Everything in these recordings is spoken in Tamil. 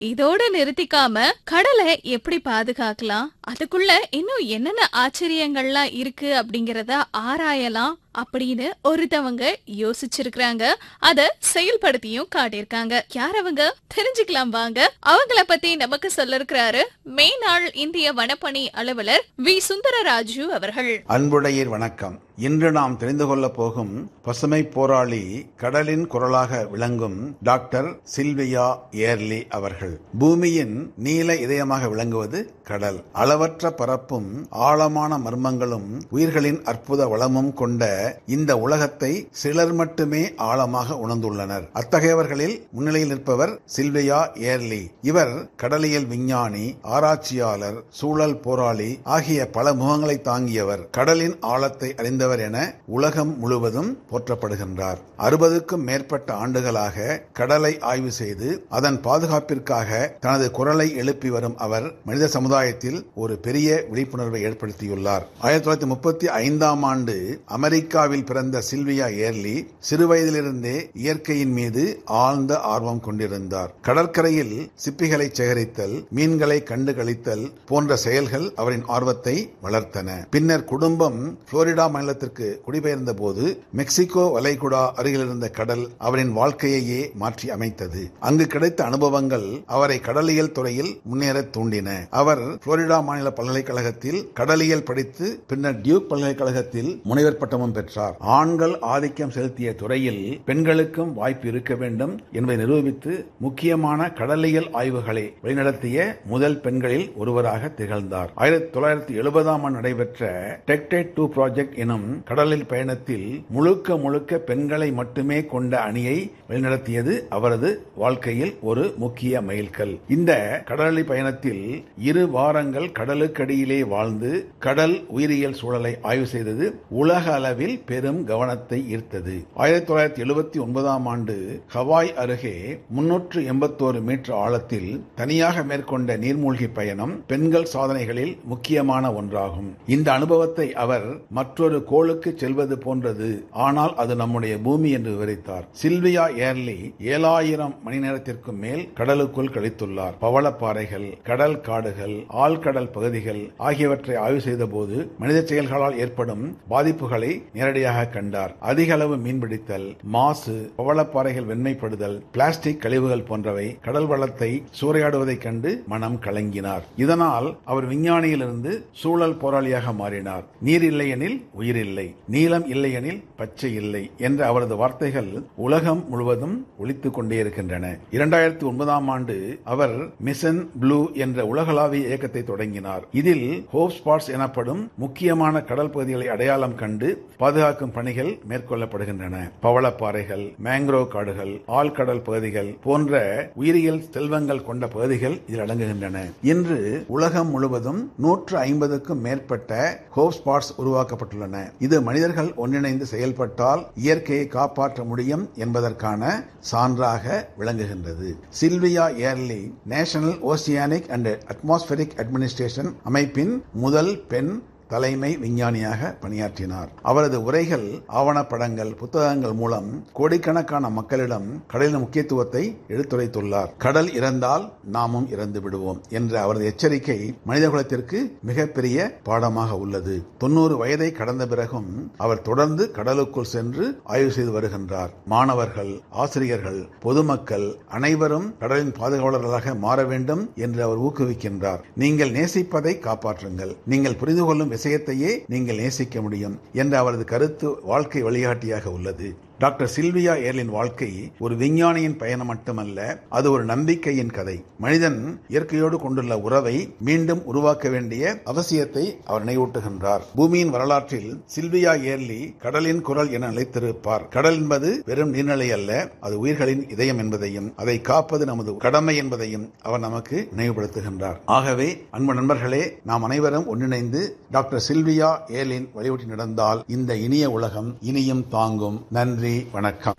இதோட நிறுத்திக்காம கடலை எப்படி பாதுகாக்கலாம் அதுக்குள்ள இன்னும் என்னென்ன ஆச்சரியங்கள்லாம் இருக்கு அப்படிங்கறத ஆராயலாம் அப்படின்னு ஒருத்தவங்க யோசிச்சிருக்கிறாங்க அத செயல்படுத்தியும் காட்டியிருக்காங்க யார் அவங்க தெரிஞ்சுக்கலாம் வாங்க அவங்கள பத்தி நமக்கு சொல்ல இருக்கிறாரு மேனாள் இந்திய வனப்பணி அலுவலர் வி சுந்தரராஜு அவர்கள் அன்புடையீர் வணக்கம் இன்று நாம் தெரிந்து கொள்ளப் போகும் பசுமை போராளி கடலின் குரலாக விளங்கும் டாக்டர் சில்வியா ஏர்லி அவர்கள் பூமியின் நீல இதயமாக விளங்குவது கடல் அளவற்ற பரப்பும் ஆழமான மர்மங்களும் உயிர்களின் அற்புத வளமும் கொண்ட இந்த உலகத்தை சிலர் மட்டுமே ஆழமாக உணர்ந்துள்ளனர் அத்தகையவர்களில் முன்னிலையில் நிற்பவர் சில்வியா ஏர்லி இவர் கடலியல் விஞ்ஞானி ஆராய்ச்சியாளர் சூழல் போராளி ஆகிய பல முகங்களை தாங்கியவர் கடலின் ஆழத்தை அறிந்தவர் என உலகம் முழுவதும் போற்றப்படுகின்றார் அறுபதுக்கும் மேற்பட்ட ஆண்டுகளாக கடலை ஆய்வு செய்து அதன் பாதுகாப்பிற்காக தனது குரலை எழுப்பி வரும் அவர் மனித சமுதாயத்தில் ஒரு பெரிய விழிப்புணர்வை ஏற்படுத்தியுள்ளார் ஆயிரத்தி தொள்ளாயிரத்தி முப்பத்தி ஐந்தாம் ஆண்டு அமெரிக்காவில் பிறந்த சில்வியா ஏர்லி சிறுவயதிலிருந்தே இயற்கையின் மீது ஆழ்ந்த ஆர்வம் கொண்டிருந்தார் கடற்கரையில் சிப்பிகளை சேகரித்தல் மீன்களை கண்டு கழித்தல் போன்ற செயல்கள் அவரின் ஆர்வத்தை வளர்த்தன பின்னர் குடும்பம் புளோரிடா மாநிலத்திற்கு குடிபெயர்ந்த போது மெக்சிகோ வளைகுடா அருகில் இருந்த கடல் அவரின் வாழ்க்கையையே மாற்றி அமைத்தது அங்கு கிடைத்த அனுபவங்கள் அவரை கடலியல் துறையில் முன்னேற தூண்டின அவர் புளோரிடா மாநில பல்கலைக்கழகத்தில் கடலியல் படித்து பின்னர் டியூக் பல்கலைக்கழகத்தில் முனைவர் பட்டமும் பெற்றார் ஆண்கள் ஆதிக்கம் செலுத்திய துறையில் பெண்களுக்கும் வாய்ப்பு இருக்க வேண்டும் என்பதை நிரூபித்து முக்கியமான கடலியல் ஆய்வுகளை வழிநடத்திய முதல் பெண்களில் ஒருவராக திகழ்ந்தார் ஆயிரத்தி தொள்ளாயிரத்தி எழுபதாம் ஆண்டு நடைபெற்ற டெக்டைட் டூ ப்ராஜெக்ட் எனும் கடலில் பயணத்தில் முழுக்க முழுக்க பெண்களை மட்டுமே கொண்ட அணியை வழிநடத்தியது அவரது வாழ்க்கையில் ஒரு முக்கிய மைல்கல் இந்த கடலி பயணத்தில் இரு வாரங்கள் கடலுக்கடியிலே வாழ்ந்து கடல் உயிரியல் சூழலை ஆய்வு செய்தது உலக அளவில் பெரும் கவனத்தை ஈர்த்தது ஆயிரத்தி தொள்ளாயிரத்தி எழுபத்தி ஒன்பதாம் ஆண்டு ஹவாய் அருகே முன்னூற்று எண்பத்தோரு மீட்டர் ஆழத்தில் தனியாக மேற்கொண்ட நீர்மூழ்கி பயணம் பெண்கள் சாதனைகளில் முக்கியமான ஒன்றாகும் இந்த அனுபவத்தை அவர் மற்றொரு கோளுக்கு செல்வது போன்றது ஆனால் அது நம்முடைய பூமி என்று விவரித்தார் சில்வியா ஏர்லி ஏழாயிரம் மணி நேரத்திற்கும் மேல் கடலுக்குள் கழித்துள்ளார் பவளப்பாறைகள் கடல் காடுகள் ஆழ்கடல் பகுதிகள் ஆகியவற்றை ஆய்வு செய்த போது மனித செயல்களால் ஏற்படும் பாதிப்புகளை நேரடியாக கண்டார் அதிக அளவு மீன்பிடித்தல் மாசு பவளப்பாறைகள் வெண்மைப்படுதல் பிளாஸ்டிக் கழிவுகள் போன்றவை கடல் வளத்தை சூறையாடுவதைக் கண்டு மனம் கலங்கினார் இதனால் அவர் விஞ்ஞானியிலிருந்து சூழல் போராளியாக மாறினார் நீர் இல்லையெனில் உயிர் இல்லை நீளம் இல்லையெனில் பச்சை இல்லை என்ற அவரது வார்த்தைகள் உலகம் முழுவதும் ஒலித்துக் கொண்டே இருக்கின்றன இரண்டாயிரத்தி ஒன்பதாம் ஆண்டு அவர் மிஷன் ப்ளூ என்ற உலகளாவிய இயக்கத்தை தொடங்கினார் இதில் ஹோப் ஸ்பாட்ஸ் எனப்படும் முக்கியமான கடல் பகுதிகளை அடையாளம் கண்டு பாதுகாக்கும் பணிகள் மேற்கொள்ளப்படுகின்றன பவளப்பாறைகள் மேங்க்ரோவ் காடுகள் ஆழ்கடல் பகுதிகள் போன்ற உயிரியல் செல்வங்கள் கொண்ட பகுதிகள் இதில் அடங்குகின்றன இன்று உலகம் முழுவதும் நூற்று ஐம்பதுக்கும் மேற்பட்ட ஹோப் ஸ்பாட்ஸ் உருவாக்கப்பட்டுள்ளன இது மனிதர்கள் ஒன்றிணைந்து செயல்பட்டால் இயற்கையை காப்பாற்ற முடியும் என்பதற்கான சான்றாக விளங்குகின்றது Sylvia Earle National Oceanic and Atmospheric Administration அமைப்பின் முதல் பெண் தலைமை விஞ்ஞானியாக பணியாற்றினார் அவரது உரைகள் ஆவணப்படங்கள் புத்தகங்கள் மூலம் கோடிக்கணக்கான மக்களிடம் கடலின் முக்கியத்துவத்தை எடுத்துரைத்துள்ளார் கடல் இறந்தால் நாமும் இறந்து விடுவோம் என்ற அவரது எச்சரிக்கை மனிதகுலத்திற்கு மிகப்பெரிய பாடமாக உள்ளது தொண்ணூறு வயதை கடந்த பிறகும் அவர் தொடர்ந்து கடலுக்குள் சென்று ஆய்வு செய்து வருகின்றார் மாணவர்கள் ஆசிரியர்கள் பொதுமக்கள் அனைவரும் கடலின் பாதுகாவலர்களாக மாற வேண்டும் என்று அவர் ஊக்குவிக்கின்றார் நீங்கள் நேசிப்பதை காப்பாற்றுங்கள் நீங்கள் புரிந்து கொள்ளும் விஷயத்தையே நீங்கள் நேசிக்க முடியும் என்ற அவரது கருத்து வாழ்க்கை வழிகாட்டியாக உள்ளது டாக்டர் சில்வியா ஏர்லின் வாழ்க்கை ஒரு விஞ்ஞானியின் பயணம் மட்டுமல்ல அது ஒரு நம்பிக்கையின் கதை மனிதன் இயற்கையோடு கொண்டுள்ள உறவை மீண்டும் உருவாக்க வேண்டிய அவசியத்தை அவர் நினைவூட்டுகின்றார் பூமியின் வரலாற்றில் சில்வியா ஏர்லி கடலின் குரல் என நிலைத்திருப்பார் கடல் என்பது வெறும் நீர்நிலை அல்ல அது உயிர்களின் இதயம் என்பதையும் அதை காப்பது நமது கடமை என்பதையும் அவர் நமக்கு நினைவுபடுத்துகின்றார் ஆகவே அன்பு நண்பர்களே நாம் அனைவரும் ஒன்றிணைந்து டாக்டர் சில்வியா ஏர்லின் வழிபட்டு நடந்தால் இந்த இனிய உலகம் இனியும் தாங்கும் நன்றி வணக்கம்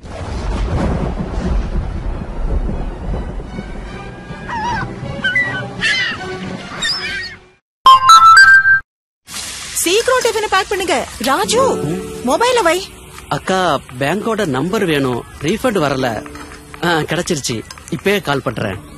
சீக்கிரம் டிஃபனை பேக் பண்ணுங்க ராஜு மொபைல வை அக்கா பேங்கோட நம்பர் வேணும் ரீஃபண்ட் வரல ஆ, கிடைச்சிருச்சு இப்பவே கால் பண்றேன்